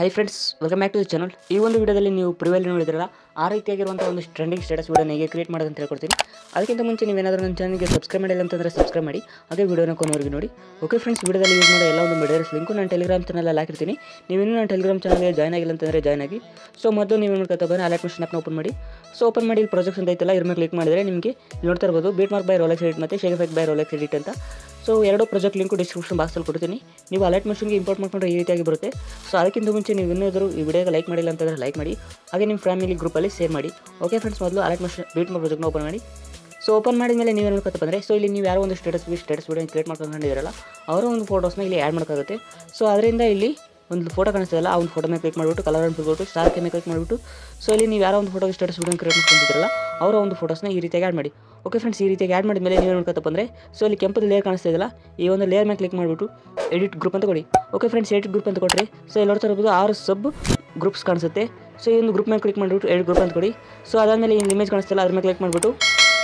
high friends welcome back to the channel ಈ ಒಂದು ವಿಡಿಯೋದಲ್ಲಿ ನೀವು ಪ್ರಿವೆಲ್ ನೋಡಿದ್ರಲ್ಲ ಆ ರೀತಿಯಾಗಿರುವಂಥ ಒಂದು ಟ್ರೆಂಡಿಂಗ್ ಸ್ಟೇಟಸ್ ವಿಡಿಯೋನ ಹೇಗೆ ಕ್ರಿಯೇಟ್ ಮಾಡೋದು ಅಂತ ಹೇಳ್ಕೊಡ್ತೀನಿ ಅದಕ್ಕಿಂತ ಮುಂಚೆ ನೀವೇನಾದರೂ ನನ್ನ ಚಾನಲ್ಗೆ ಸಬ್ಸ್ಕ್ರೈಬ್ ಮಾಡಿಲ್ಲ ಅಂತಂದರೆ ಸಬ್ಸ್ಕ್ರೈಬ್ ಮಾಡಿ ಹಾಗೆ ವಿಡಿಯೋನ ಕೊನೆವರೆಗೆ ನೋಡಿ ಓಕೆ ಫ್ರೆಂಡ್ಸ್ ವಿಡಿಯೋದಲ್ಲಿ ಯೂಸ್ ಮಾಡೋ ಎಲ್ಲ ಒಂದು ಮೆಟೀರಿಯಲ್ಸ್ ಲಿಂಕು ನಾನು ಟೆಲಿಗ್ರಾಮ್ ಚಾನಲಲ್ಲಿ ಹಾಕಿರ್ತೀನಿ ನೀವಿನ್ನೂ ನನ್ನ ಟೆಲಿಗ್ರಾಮ್ ಚಾನಲ್ಗೆ ಜಾಯ್ನ್ ಆಗಿಲ್ಲ ಅಂತಂದರೆ ಜಾಯ್ನ್ ಆಗಿ ಸೊ ಮೊದಲು ನೀವು ಮಾಡ್ಕೊತಾ ಬಂದರೆ ಅಲರ್ಟ್ ಮಿಷನ್ ಆಪ್ನ ಓಪನ್ ಮಾಡಿ ಸೊ ಓಪನ್ ಮಾಡಿ ಇಲ್ಲಿ ಪ್ರಾಜೆಕ್ಟ್ಸ್ ಅಂತ ಐತಲ್ಲ ಇದ್ರ ಮೇಲೆ ಕ್ಲಿಕ್ ಮಾಡಿದರೆ ನಿಮಗೆ ಇಲ್ಲಿ ನೋಡ್ತಾ ಇರ್ಬೋದು beat mark by Rolex edit ಮತ್ತು shake effect by Rolex edit ಅಂತ ಸೊ ಎರಡು ಪ್ರಾಜೆಕ್ಟ್ ಲಿಂಕು ಡಿಸ್ಕ್ರಿಪ್ಷನ್ ಬಾಕ್ಸಲ್ಲಿ ಕೊಡ್ತೀನಿ ನೀವು ಅಲರ್ಟ್ ಮಿಷನ್ಗೆ ಇಂಪೋರ್ಟ್ ಮಾಡ್ಕೊಂಡ್ರೆ ಈ ರೀತಿಯಾಗಿ ಬರುತ್ತೆ ಸೊ ಅದಕ್ಕಿಂತ ಮುಂಚೆ ನೀವು ಇನ್ನೇನಾದರೂ ಈ ವಿಡಿಯೋಗೆ ಲೈಕ್ ಮಾಡಿಲ್ಲ ಅಂತಂದರೆ ಲೈಕ್ ಮಾಡಿ ಹಾಗೆ ನಿಮ್ಮ ಫ್ಯಾಮಿಲಿ ಗ್ರೂಪಲ್ಲಿ ಶೇರ್ ಮಾಡಿ ಓಕೆ ಫ್ರೆಂಡ್ಸ್ ಮೊದಲು ಅಲರ್ಟ್ ಮಿಷನ್ ಬೀಟ್ ಮಾರ್ಕ್ ಪ್ರಾಜೆಕ್ಟ್ನ ಓಪನ್ ಮಾಡಿ ಸೊ ಓಪನ್ ಮಾಡಿದ ಮೇಲೆ ನೀವೇನು ಮಾಡ್ಕೊತ ಬಂದರೆ ಸೊ ಇಲ್ಲಿ ನೀವು ಯಾರೋ ಒಂದು ಸ್ಟೇಟಸ್ ಸ್ಟೇಟಸ್ ವಿಡಿಯೋ ಕ್ರಿಯೇಟ್ ಮಾಡ್ಕೊಂಡಿದ್ದೀರಲ್ಲ ಅವರ ಒಂದು ಫೋಟೋಸ್ನ ಇಲ್ಲಿ ಆ್ಯಡ್ ಮಾಡೋಕ್ಕಾಗುತ್ತೆ ಸೊ ಅದರಿಂದ ಇಲ್ಲಿ ಒಂದು ಫೋಟೋ ಕಾಣಿಸ್ತದಲ್ಲ ಆ ಒಂದು ಫೋಟೋ ಮೇಲೆ ಕ್ಲಿಕ್ ಮಾಡಿಬಿಟ್ಟು ಕಲರ್ ಅಂತ ಬಿಟ್ಟು ಸ್ಟಾರ್ ಮೇಲೆ ಕ್ಲಿಕ್ ಮಾಡಿಬಿಟ್ಟು ಸೊ ಇಲ್ಲಿ ನೀವು ಯಾರೋ ಒಂದು ಫೋಟೋ ಸ್ಟೇಟಸ್ ವಿಡಿಯೋ ಕ್ರಿಯೇಟ್ ಮಾಡ್ಕೊಂಡಿದ್ದೀರಲ್ಲ ಅವರ ಒಂದು ಫೋಟೋಸ್ನ ಈ ರೀತಿಯಾಗಿ ಆ್ಯಡ್ ಮಾಡಿ ಓಕೆ ಫ್ರೆಂಡ್ಸ್ ಈ ರೀತಿಯಾಗಿ ಆ್ಯಡ್ ಮಾಡಿದ ಮೇಲೆ ನೀವು ನೋಡ್ಕೊತ ಬಂದರೆ ಸೊ ಇಲ್ಲಿ ಕೆಂಪದ ಲೇಯರ್ ಕಾಣಿಸ್ತಾ ಇದೆಯಲ್ಲ ಈ ಒಂದು ಲೇಯರ್ ಮೇಲೆ ಕ್ಲಿಕ್ ಮಾಡಿಬಿಟ್ಟು ಎಡಿಟ್ ಗ್ರೂಪ್ ಅಂತ ಕೊಡಿ ಓಕೆ ಫ್ರೆಂಡ್ಸ್ ಎಡಿಟ್ ಗ್ರೂಪ್ ಅಂತ ಕೊಟ್ಟರೆ ಸೊ ಇಲ್ಲಿ ನೋಡ್ತಾ ಇರ್ಬೋದು ಆರು ಸಬ್ ಗ್ರೂಪ್ಸ್ ಕಾಣಿಸುತ್ತೆ ಸೊ ಈ ಒಂದು ಗ್ರೂಪ್ ಮೇಲೆ ಕ್ಲಿಕ್ ಮಾಡಿಬಿಟ್ಟು ಎಡಿಟ್ ಗ್ರೂಪ್ ಅಂತ ಕೊಡಿ ಸೊ ಅದಾದಮೇಲೆ ಇಲ್ಲಿ ಇಮೇಜ್ ಕಾಣಿಸ್ತಿಲ್ಲ ಅದ್ರ ಮೇಲೆ ಕ್ಲಿಕ್ ಮಾಡಿಬಿಟ್ಟು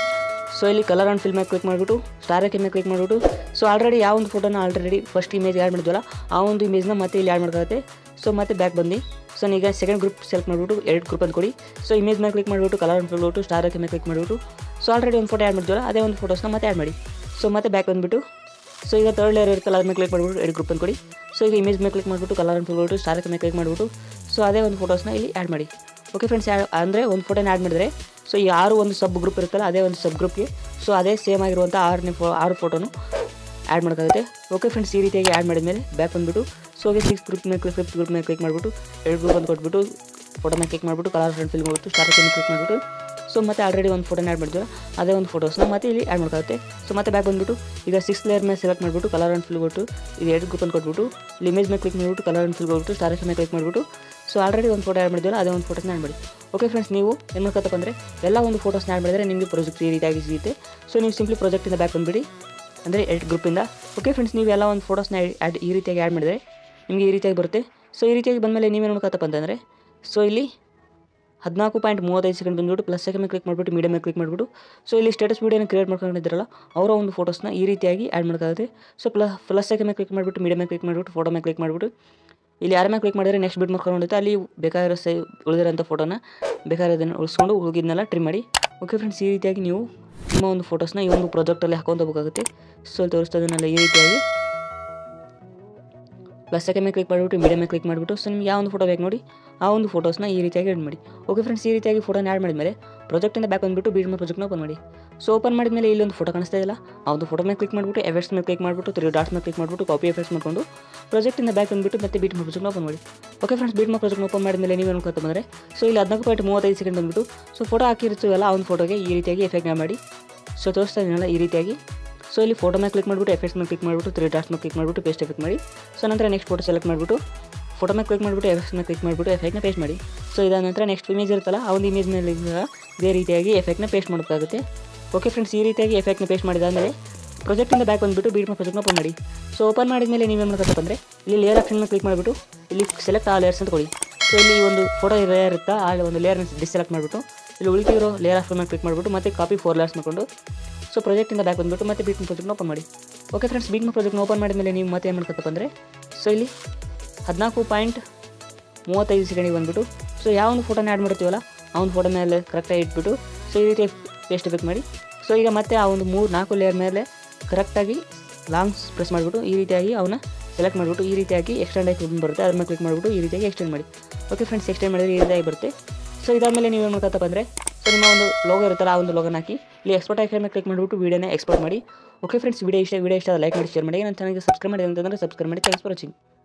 ಸೊ ಇಲ್ಲಿ ಕಲರ್ ಆ್ಯಂಡ್ ಫಿಲ್ ಮೇಲೆ ಕ್ಲಿಕ್ ಮಾಡಿಬಿಟ್ಟು ಸ್ಟಾರ್ ಐಕನ್ ಮೇಲೆ ಕ್ಲಿಕ್ ಮಾಡಿಬಿಟ್ಟು ಸೊ ಆಲ್ರೆಡಿ ಯಾವ ಒಂದು ಫೋಟೋನ ಆಲ್ರೆಡಿ ಫಸ್ಟ್ ಇಮೇಜ್ ಆ್ಯಡ್ ಮಾಡಿದ್ವಲ್ಲ ಆ ಒಂದು ಇಮೇಜ್ನ ಮತ್ತೆ ಇಲ್ಲಿ ಆ್ಯಡ್ ಮಾಡ್ಕೊಳುತ್ತೆ ಸೊ ಮತ್ತೆ ಬ್ಯಾಕ್ ಬಂದು ಸೊ ಈಗ ಸೆಕೆಂಡ್ ಗ್ರೂಪ್ ಸೆಲೆಕ್ಟ್ ಮಾಡಿಬಿಟ್ಟು ಎರಡು ಗ್ರೂಪ್ ಅಂತ ಕೊಡಿ ಸೊ ಇಮೇಜ್ ಮೇಲೆ ಕ್ಲಿಕ್ ಮಾಡಿಬಿಟ್ಟು colour and fill star icon ಮೇಲೆ ಕ್ಲಿಕ್ ಮಾಡಿಬಿಟ್ಟು ಸೊ ಆಲ್ರೆಡಿ ಒಂದು ಫೋಟೋ ಆ್ಯಡ್ ಮಾಡಿದ್ವಲ್ಲ ಅದೇ ಒಂದು ಫೋಟೋಸ್ನ ಮತ್ತೆ ಆ್ಯಡ್ ಮಾಡಿ ಸೊ ಮತ್ತೆ ಬ್ಯಾಕ್ ಬಂದುಬಿಟ್ಟು ಸೊ ಈಗ ತರ್ಡ್ ಲೇಯರ್ ಇರುತ್ತಲ್ಲ ಅದ್ರ ಮೇಲೆ ಕ್ಲಿಕ್ ಮಾಡಿಬಿಟ್ಟು ಎರಡು ಗ್ರೂಪ್ ಅಂತ ಕೊಡಿ ಸೊ ಈಗ ಇಮೇಜ್ ಮೇಲೆ ಕ್ಲಿಕ್ ಮಾಡಿಬಿಟ್ಟು colour and fill star icon ಮೇಲೆ ಕ್ಲಿಕ್ ಮಾಡಿಬಿಟ್ಟು ಸೊ ಅದೇ ಒಂದು ಫೋಟೋಸ್ನ ಇಲ್ಲಿ ಆ್ಯಡ್ ಮಾಡಿ ಓಕೆ ಫ್ರೆಂಡ್ಸ್ ಅಂದರೆ ಒಂದು ಫೋಟೋನ ಆ್ಯಡ್ ಮಾಡಿದರೆ ಸೊ ಈ ಆರು ಒಂದು ಸಬ್ ಗ್ರೂಪ್ ಇರುತ್ತಲ್ಲ ಅದೇ ಒಂದು ಸಬ್ ಗ್ರೂಪ್ಗೆ ಸೊ ಅದೇ ಸೇಮ್ ಆಗಿರುವಂಥ ಆರನೇ ಫೋ ಆರು ಫೋಟೋನು ಆ್ಯಡ್ ಮಾಡೋಕ್ಕಾಗುತ್ತೆ ಓಕೆ ಫ್ರೆಂಡ್ಸ್ ಈ ರೀತಿಯಾಗಿ ಆ್ಯಡ್ ಮಾಡಿದ್ಮೇಲೆ ಬ್ಯಾಕ್ ಬಂದುಬಿಟ್ಟು ಸೊ ಹಾಗೆ ಸಿಕ್ಸ್ ಗ್ರೂಪ್ ಮೇಲೆ ಫಿಫ್ತ್ ಗ್ರೂಪ್ ಮೇಲೆ ಕ್ಲಿಕ್ ಮಾಡಿಬಿಟ್ಟು ಎರಡು ಗ್ರೂಪ್ ಅಂತ ಕೊಟ್ಬಿಟ್ಟು ಫೋಟೋ ಮೇಲೆ ಕ್ಲಿಕ್ ಮಾಡಿಬಿಟ್ಟು ಕಲರ್ ಫ್ರೆಂಡ್ ಫಿಲ್ ಮಾಡಿಬಿಟ್ಟು ಸ್ಟಾರ್ ಮೇಲೆ ಕ್ಲಿಕ್ ಮಾಡಿಬಿಟ್ಟು ಸೊ ಮತ್ತೆ ಆಲ್ರೆಡಿ ಒಂದು ಫೋಟೋನ ಆ್ಯಡ್ ಮಾಡಿದ್ವಲ್ಲ ಅದೇ ಒಂದು ಫೋಟೋಸ್ನ ಮತ್ತೆ ಇಲ್ಲಿ ಆ್ಯಡ್ ಮಾಡೋಕ್ಕಾಗುತ್ತೆ ಸೊ ಮತ್ತೆ ಬ್ಯಾಕ್ ಬಂದುಬಿಟ್ಟು ಈಗ ಸಿಕ್ಸ್ ಲೇಯರ್ ಮೇಲೆ ಸೆಲೆಕ್ಟ್ ಮಾಡಿಬಿಟ್ಟು ಕಲರ್ ಆ್ಯಂಡ್ ಫಿಲ್ ಕೊಟ್ಟು ಇದು ಎರಡು ಗ್ರೂಪ್ ಅಂತ ಕೊಟ್ಬಿಟ್ಟು ಇಲ್ಲಿ ಇಮೇಜ್ ಮೇಲೆ ಕ್ಲಿಕ್ ಮಾಡಿಬಿಟ್ಟು ಕಲರ್ ಆ್ಯಂಡ್ ಫಿಲ್ ಕೊಟ್ಬಿಟ್ಟು ಸ್ಟಾರ್ ಮೇಲೆ ಕ್ಲಿಕ್ ಮಾಡಿಬಿಟ್ಟು ಸೊ ಆಲ್ರೆಡಿ ಒಂದು ಫೋಟೋ ಆ್ಯಡ್ ಮಾಡಿದ್ವಲ್ಲ ಅದೇ ಒಂದು ಫೋಟೋಸ್ನ ಆ್ಯಡ್ ಮಾಡಿ ಓಕೆ ಫ್ರೆಂಡ್ಸ್ ನೀವು ಏನು ಮಾಡ್ಕೊತಪ್ಪ ಅಂದರೆ ಎಲ್ಲ ಒಂದು ಫೋಟೋಸ್ನ ಆ್ಯಡ್ ಮಾಡಿದರೆ ನಿಮಗೆ ಪ್ರಾಜೆಕ್ಟ್ ಈ ರೀತಿಯಾಗಿ ಸಿಗುತ್ತೆ ಸೊ ನೀವು ಸಿಂಪ್ಲಿ ಪ್ರಾಜೆಕ್ಟಿಂದ ಬ್ಯಾಕ್ ಬಂದುಬಿಡಿ ಅಂದರೆ ಎರಡು ಗ್ರೂಪಿಂದ ಓಕೆ ಫ್ರೆಂಡ್ಸ್ ನೀವು ಎಲ್ಲ ಒಂದು ಫೋಟೋಸ್ನ ಆ್ಯಡ್ ಈ ರೀತಿಯಾಗಿ ಆ್ಯಡ್ ಮಾಡಿದರೆ ನಿಮಗೆ ಈ ರೀತಿಯಾಗಿ ಬರುತ್ತೆ ಸೊ ಈ ರೀತಿಯಾಗಿ ಬಂದಮೇಲೆ ನೀವೇನು ಮಾಡ್ಕೊತಪ್ಪ ಅಂತಂದರೆ ಸೊ ಇಲ್ಲಿ ಹದಿನಾಲ್ಕು ಪಾಯಿಂಟ್ ಮೂವತ್ತೈದು ಸೆಕೆಂಡ್ ಬಂದುಬಿಟ್ಟು ಪ್ಲಸ್ ಸೆಕೆಂಡ್ ಮೇಲೆ ಕ್ಲಿಕ್ ಮಾಡಿಬಿಟ್ಟು ಮೀಡಿಯಮ್ ಮೇಲೆ ಕ್ಲಿಕ್ ಮಾಡಿಬಿಟ್ಟು ಸೊ ಇಲ್ಲಿ ಸ್ಟೇಟಸ್ ವೀಡಿಯೋನ ಕ್ರಿಯೇಟ್ ಮಾಡ್ಕೊಂಡಿದ್ದಾರಲ್ಲ ಅವರ ಒಂದು ಫೋಟೋಸ್ನ ಈ ರೀತಿಯಾಗಿ ಆ್ಯಡ್ ಮಾಡೋಕ್ಕಾಗುತ್ತೆ ಸೊ ಪ್ಲ ಪ್ಲಸ್ ಸೆಕೆಂಡ್ ಮೇಲೆ ಕ್ಲಿಕ್ ಮಾಡಿಬಿಟ್ಟು ಮೀಡಿಯಮ್ ಮೇಲೆ ಕ್ಲಿಕ್ ಮಾಡಿಬಿಟ್ಟು ಫೋಟೋ ಮೇಲೆ ಕ್ಲಿಕ್ ಮಾಡಿಬಿಟ್ಟು ಇಲ್ಲಿ ಯಾರ ಮೇಲೆ ಕ್ಲಿಕ್ ಮಾಡಿದರೆ ನೆಕ್ಸ್ಟ್ ಬಿಟ್ ಮಾಡ್ಕೊಂಡಿರುತ್ತೆ ಅಲ್ಲಿ ಬೇಕಾಗಿರೋ ಸೈ ಉಳಿದಿರೋಂಥ ಫೋಟೋನ ಬೇಕಾಗಿರೋದನ್ನು ಉಳಿಸ್ಕೊಂಡು ಉಳಿದಿದ್ದನ್ನೆಲ್ಲ ಟ್ರಿಮ್ ಮಾಡಿ ಓಕೆ ಫ್ರೆಂಡ್ಸ್ ಈ ರೀತಿಯಾಗಿ ನೀವು ನಿಮ್ಮ ಒಂದು ಫೋಟೋಸ್ನ ಈ ಒಂದು ಪ್ರಾಜೆಕ್ಟಲ್ಲಿ ಹಾಕೊಂಡು ಹೋಗಬೇಕಾಗುತ್ತೆ ಸೊ ಅಲ್ಲಿ ತೋರಿಸ್ತಾ ಇದನ್ನೆಲ್ಲ ಈ ರೀತಿಯಾಗಿ ಪ್ಲಸ್ ಸೆಕೆಂಡ್ ಮೇಲೆ ಕ್ಲಿಕ್ ಮಾಡಿಬಿಟ್ಟು ಮೀಡಿಯಮ್ ಮೇಲೆ ಕ್ಲಿಕ್ ಮಾಡಿಬಿಟ್ಟು ಸೊ ನಿಮ್ಗೆ ಯಾವ ಒಂದು ಫೋಟೋ ಬೇಕು ನೋಡಿ ಆ ಒಂದು ಫೋಟೋಸ್ನ ಈ ರೀತಿಯಾಗಿ ಆ್ಯಡ್ ಮಾಡಿ ಓಕೆ ಫ್ರೆಂಡ್ಸ್ ಈ ರೀತಿಯಾಗಿ ಫೋಟೋನ ಆ್ಯಡ್ ಮಾಡಿದ್ಮೇಲೆ ಪ್ರಾಜೆಕ್ಟಿಂದ ಬ್ಯಾಕ್ ಬಂದುಬಿಟ್ಟು ಬೀಡ್ ಮಾಡಿ ಪ್ರಾಜೆಕ್ಟ್ನ ಓಪನ್ ಮಾಡಿ ಸೊ ಓಪನ್ ಮಾಡಿದ್ಮೇಲೆ ಇಲ್ಲಿ ಒಂದು ಫೋಟೋ ಕಾಣಿಸ್ತಾ ಇಲ್ಲ ಆ ಒಂದು ಫೋಟೋ ಮೇಲೆ ಕ್ಲಿಕ್ ಮಾಡಿಬಿಟ್ಟು ಎಫೆಕ್ಟ್ಸ್ ಮೇಲೆ ಕ್ಲಿಕ್ ಮಾಡಿಬಿಟ್ಟು ತ್ರೀ ಡಾಟ್ಸ್ ಮೇಲೆ ಕ್ಲಿಕ್ ಮಾಡಿಬಿಟ್ಟು ಕಾಪಿ ಎಫೆಕ್ಟ್ಸ್ ಮಾಡಿಕೊಂಡು ಪ್ರಾಜೆಕ್ಟಿಂದ ಬ್ಯಾಕ್ ಬಂದುಬಿಟ್ಟು ಮತ್ತೆ ಬೀಟ್ ಮಾಡಿ ಪ್ರಾಜೆಕ್ಟ್ನ ಓಪನ್ ಮಾಡಿ ಓಕೆ ಫ್ರೆಂಡ್ಸ್ ಬೀಟ್ ಮಾಡಿ ಪ್ರಾಜೆಕ್ಟ್ನ ಓಪನ್ ಮಾಡಿದ್ಮೇಲೆ ನೀವು ಅನ್ಕೊತ ಬಂದರೆ ಸೊ ಇಲ್ಲಿ ಹದಿನಾಲ್ಕು ಪಾಯಿಂಟ್ ಮೂವತ್ತೈದು ಸೆಕೆಂಡ್ ಬಂದುಬಿಟ್ಟು ಸೊ ಫೋಟೋ ಹಾಕಿರ್ತೀವಲ್ಲ ಆ ಒಂದು ಫೋಟೋಗೆ ಈ ರೀತಿಯಾಗಿ ಎಫೆಕ್ಟ್ನ ಮಾಡಿ ಸೊ ತೋರಿಸ್ತಾ ಇದೀನಲ್ಲ ಈ ರೀತಿಯಾಗಿ ಸೊ ಇಲ್ಲಿ ಫೋಟೋ ಮೇಲೆ ಕ್ಲಿಕ್ ಮಾಡಿಬಿಟ್ಟು ಎಫೆಕ್ಟ್ಸ್ ಮೇಲೆ ಕ್ಲಿಕ್ ಮಾಡಿಬಿಟ್ಟು ತ್ರೀ ಡಾಟ್ಸ್ ಮೇಲೆ ಕ್ಲಿಕ್ ಮಾಡಿಬಿಟ್ಟು ಪೇಸ್ಟ್ ಎಫೆಕ್ಟ್ ಮಾಡಿ ಸೊ ನಂತರ ನೆಕ್ಸ್ಟ್ ಫೋಟೋ ಸೆಲೆಕ್ಟ್ ಮಾಡಿಬಿಟ್ಟು ಫೋಟೋ ಮೇಲೆ ಕ್ಲಿಕ್ ಮಾಡಿಬಿಟ್ಟು ಎಫೆಕ್ಟ್ಸ್ ಮೇಲೆ ಕ್ಲಿಕ್ ಮಾಡಿಬಿಟ್ಟು ಎಫೆಕ್ಟ್ನ ಪೇಸ್ಟ್ ಮಾಡಿ ಸೊ ಇದಾದ ನಂತರ ನೆಕ್ಸ್ಟ್ ಇಮೇಜ್ ಇರುತ್ತಲ್ಲ ಆ ಒಂದು ಇಮೇಜ್ ಮೇಲೆ ಇದೇ ರೀತಿಯಾಗಿ ಎಫೆಕ್ಟ್ನ ಪೇಸ್ಟ್ ಮಾಡೋಕ್ಕಾಗುತ್ತೆ ಓಕೆ ಫ್ರೆಂಡ್ಸ್ ಈ ರೀತಿಯಾಗಿ ಎಫೆಕ್ಟ್ನ ಪೇಸ್ಟ್ ಮಾಡಿದಾದಮೇಲೆ ಪ್ರಾಜೆಕ್ಟಿಂದ ಬ್ಯಾಕ್ ಬಂದುಬಿಟ್ಟು ಬೀಟ್ ಮಾಡಿ ಪ್ರಾಜೆಕ್ಟ್ನ ಓಪನ್ ಮಾಡಿ ಸೊ ಓಪನ್ ಮಾಡಿದ್ಮೇಲೆ ನೀವೇನು ಮಾಡ್ಬೇಕಪ್ಪ ಅಂದರೆ ಇಲ್ಲಿ ಲೇಯರ್ ಆಪ್ಷನ್ ಮೇಲೆ ಕ್ಲಿಕ್ ಮಾಡಿಬಿಟ್ಟು ಇಲ್ಲಿ ಸೆಲೆಕ್ಟ್ ಆ ಲೇಯರ್ಸ್ ಅಂತ ಕೊಡಿ ಸೊ ಇಲ್ಲಿ ಒಂದು ಫೋಟೋ ಲೇಯರ್ ಇರುತ್ತಾ ಆ ಒಂದು ಲೇಯರ್ನ ಡಿಸೆಲೆಕ್ಟ್ ಮಾಡಿಬಿಟ್ಟು ಇಲ್ಲಿ ಉಳಿದಿರೋ ಲೇಯರ್ ಆಪ್ಷನ್ ಮೇಲೆ ಕ್ಲಿಕ್ ಮಾಡಿಬಿಟ್ಟು ಮತ್ತೆ ಕಾಪಿ ಫೋರ್ ಲೇಯರ್ಸ್ ಮಾಡಿಕೊಂಡು ಸೊ ಪ್ರಾಜೆಕ್ಟಿಂದ ಬ್ಯಾಕ್ ಬಂದುಬಿಟ್ಟು ಮತ್ತೆ ಬೀಟ್ ಪ್ರಾಜೆಕ್ಟ್ನ ಓಪನ್ ಮಾಡಿ ಓಕೆ ಫ್ರೆಂಡ್ಸ್ ಬೀಟ್ ಪ್ರಾಜೆಕ್ಟ್ನ ಓಪನ್ ಮಾಡಿದ್ಮೇಲೆ ನೀವು ಮತ್ತೆ ಏನು ಮಾಡ್ಕೊತಪ್ಪ ಅಂದರೆ ಸೊ ಇಲ್ಲಿ ಹದಿನಾಲ್ಕು ಪಾಯಿಂಟ್ ಮೂವತ್ತೈದು ಸೆಕೆಂಡಿಗೆ ಬಂದುಬಿಟ್ಟು ಸೊ ಯಾವ ಒಂದು ಫೋಟೋನ ಆ್ಯಡ್ ಮಾಡ್ತೀವಲ್ಲ ಆ ಒಂದು ಫೋಟೋ ಮೇಲೆ ಕರೆಕ್ಟಾಗಿ ಇಟ್ಬಿಟ್ಟು ಸೊ ಈ ರೀತಿ ಪೇಸ್ಟ್ ಎಫೆಕ್ಟ್ ಮಾಡಿ ಸೊ ಈಗ ಮತ್ತೆ ಆ ಒಂದು ಮೂರು ನಾಲ್ಕು ಲೇಯರ್ ಮೇಲೆ ಕರೆಕ್ಟಾಗಿ ಲಾಂಗ್ಸ್ ಪ್ರೆಸ್ ಮಾಡಿಬಿಟ್ಟು ಈ ರೀತಿಯಾಗಿ ಅವನ್ನ ಸೆಲೆಕ್ಟ್ ಮಾಡಿಬಿಟ್ಟು ಈ ರೀತಿಯಾಗಿ ಎಕ್ಸ್ಟೆಂಡ್ ಆಗಿ ಬರುತ್ತೆ ಅದ್ರ ಮೇಲೆ ಕ್ಲಿಕ್ ಮಾಡಿಬಿಟ್ಟು ಈ ರೀತಿಯಾಗಿ ಎಕ್ಸ್ಟೆಂಡ್ ಮಾಡಿ ಓಕೆ ಫ್ರೆಂಡ್ಸ್ ಎಕ್ಸ್ಟೆಂಡ್ ಮಾಡಿದ್ರೆ ಈ ರೀತಿಯಾಗಿ ಬರುತ್ತೆ ಸೊ ಇದಾದಮೇಲೆ ನೀವು ಏನು ಮಾಡ್ಕೊತ ಬಂದರೆ ಸೊ ನಿಮ್ಮ ಒಂದು ಲೋಗೋ ಇರುತ್ತಲ್ಲ ಆ ಒಂದು ಲೋಗನ ಹಾಕಿ ಇಲ್ಲಿ ಎಕ್ಸ್ಪೋರ್ಟ್ ಐಕನ್ ಮೇಲೆ ಕ್ಲಿಕ್ ಮಾಡಿಬಿಟ್ಟು ವೀಡಿಯೋನ ಎಕ್ಸ್ಪೋರ್ಟ್ ಮಾಡಿ ಓಕೆ ಫ್ರೆಂಡ್ಸ್ ವಿಡಿಯೋ ಇಷ್ಟ ವಿಡಿಯೋ ಇಷ್ಟ ಲೈಕ್ ಮಾಡಿ ಶೇರ್ ಮಾಡಿ ನನ್ನ ಚಾನಲ್ಗೆ ಸಬ್ಸ್ಕ್ರೈಬ್ ಮಾಡಿ ಅಂತಂದರೆ ಸಬ್ಸ್ಕ್ರೈಬ್ ಮಾಡಿ ಥ್ಯಾಂಕ್ಸ್ ಫಾರ್ ವಾಚಿಂಗ್